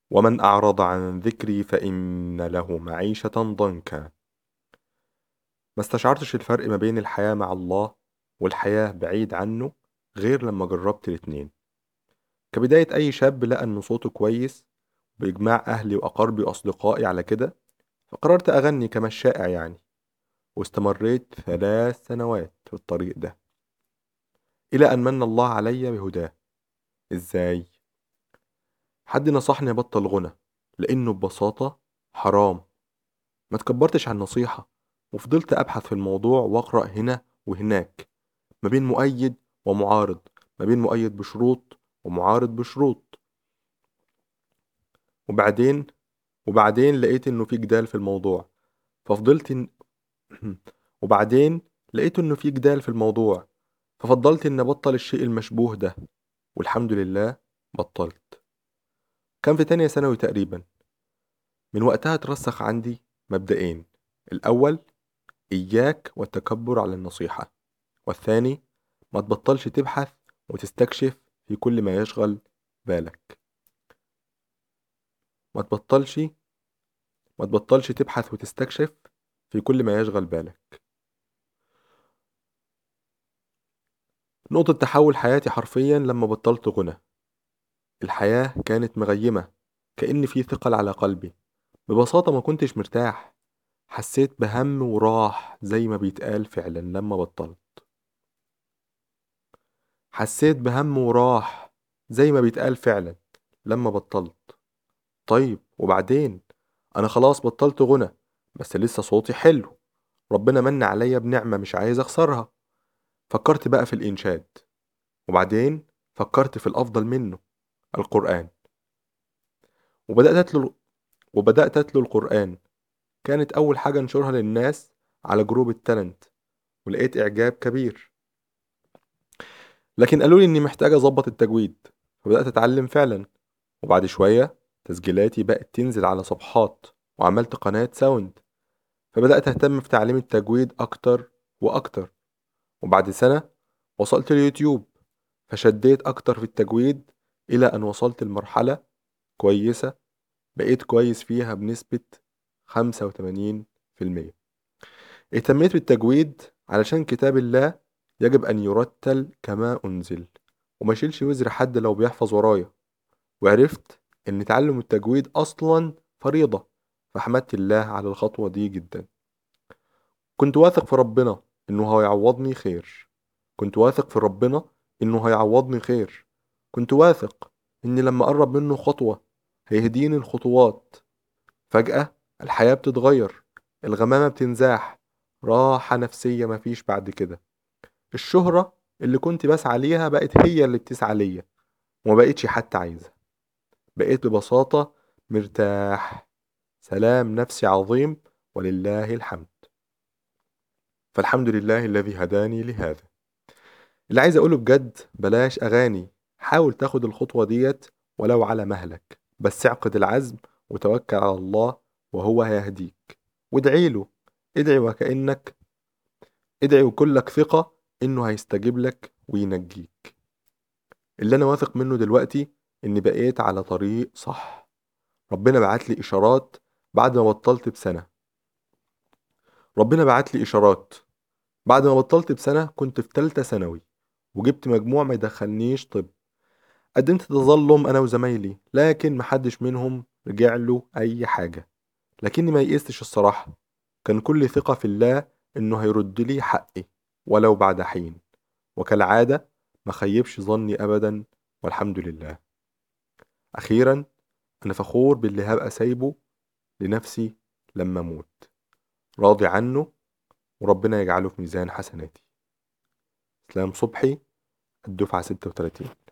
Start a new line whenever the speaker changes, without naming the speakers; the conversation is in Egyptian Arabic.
ومن أعرض عن ذكري فإن له معيشة ضنكا ما استشعرتش الفرق ما بين الحياة مع الله والحياة بعيد عنه غير لما جربت الاتنين كبداية أي شاب لقى إن صوته كويس بإجماع أهلي وأقاربي وأصدقائي على كده فقررت أغني كما الشائع يعني واستمريت ثلاث سنوات في الطريق ده إلى أن من الله علي بهداه إزاي؟ حد نصحني أبطل غنى لأنه ببساطة حرام ما تكبرتش عن نصيحة وفضلت أبحث في الموضوع وأقرأ هنا وهناك ما بين مؤيد ومعارض ما بين مؤيد بشروط ومعارض بشروط وبعدين وبعدين لقيت إنه في جدال في الموضوع ففضلت إن... وبعدين لقيت إنه في جدال في الموضوع ففضلت إن أبطل الشيء المشبوه ده والحمد لله بطلت كان في تانية ثانوي تقريبا من وقتها ترسخ عندي مبدئين الأول إياك والتكبر على النصيحة والثاني ما تبطلش تبحث وتستكشف في كل ما يشغل بالك ما تبطلش ما تبطلش تبحث وتستكشف في كل ما يشغل بالك نقطة تحول حياتي حرفيا لما بطلت غنى الحياة كانت مغيمة كأن في ثقل على قلبي ببساطة ما كنتش مرتاح حسيت بهم وراح زي ما بيتقال فعلا لما بطلت حسيت بهم وراح زي ما بيتقال فعلا لما بطلت طيب وبعدين انا خلاص بطلت غنى بس لسه صوتي حلو ربنا من عليا بنعمة مش عايز اخسرها فكرت بقى في الانشاد وبعدين فكرت في الافضل منه القرآن وبدأت أتلو وبدأت أتلو القرآن كانت أول حاجة أنشرها للناس على جروب التالنت ولقيت إعجاب كبير لكن قالوا لي إني محتاج أظبط التجويد فبدأت أتعلم فعلا وبعد شوية تسجيلاتي بقت تنزل على صفحات وعملت قناة ساوند فبدأت أهتم في تعليم التجويد أكتر وأكتر وبعد سنة وصلت اليوتيوب فشديت أكتر في التجويد إلى أن وصلت لمرحلة كويسة بقيت كويس فيها بنسبة خمسة وتمانين في المية اهتميت بالتجويد علشان كتاب الله يجب أن يرتل كما أنزل وما شيلش وزر حد لو بيحفظ ورايا وعرفت إن تعلم التجويد أصلا فريضة فحمدت الله على الخطوة دي جدا كنت واثق في ربنا إنه هيعوضني خير كنت واثق في ربنا إنه هيعوضني خير كنت واثق إني لما أقرب منه خطوة هيهديني الخطوات فجأة الحياة بتتغير الغمامة بتنزاح راحة نفسية مفيش بعد كده الشهرة اللي كنت بسعى ليها بقت هي اللي بتسعى ليا وما بقتش حتى عايزة بقيت ببساطة مرتاح سلام نفسي عظيم ولله الحمد فالحمد لله الذي هداني لهذا اللي عايز اقوله بجد بلاش اغاني حاول تاخد الخطوة ديت ولو على مهلك بس اعقد العزم وتوكل على الله وهو هيهديك وادعي له ادعي وكأنك ادعي وكلك ثقة انه هيستجيب لك وينجيك اللي انا واثق منه دلوقتي اني بقيت على طريق صح ربنا بعت لي اشارات بعد ما بطلت بسنة ربنا بعت لي اشارات بعد ما بطلت بسنة كنت في تالتة ثانوي وجبت مجموع ما يدخلنيش طب قدمت تظلم انا وزمايلي لكن محدش منهم رجع له اي حاجة لكني ما يئستش الصراحة كان كل ثقة في الله انه هيرد لي حقي ولو بعد حين وكالعادة ما خيبش ظني ابدا والحمد لله اخيرا انا فخور باللي هبقى سايبه لنفسي لما اموت راضي عنه وربنا يجعله في ميزان حسناتي اسلام صبحي الدفعة 36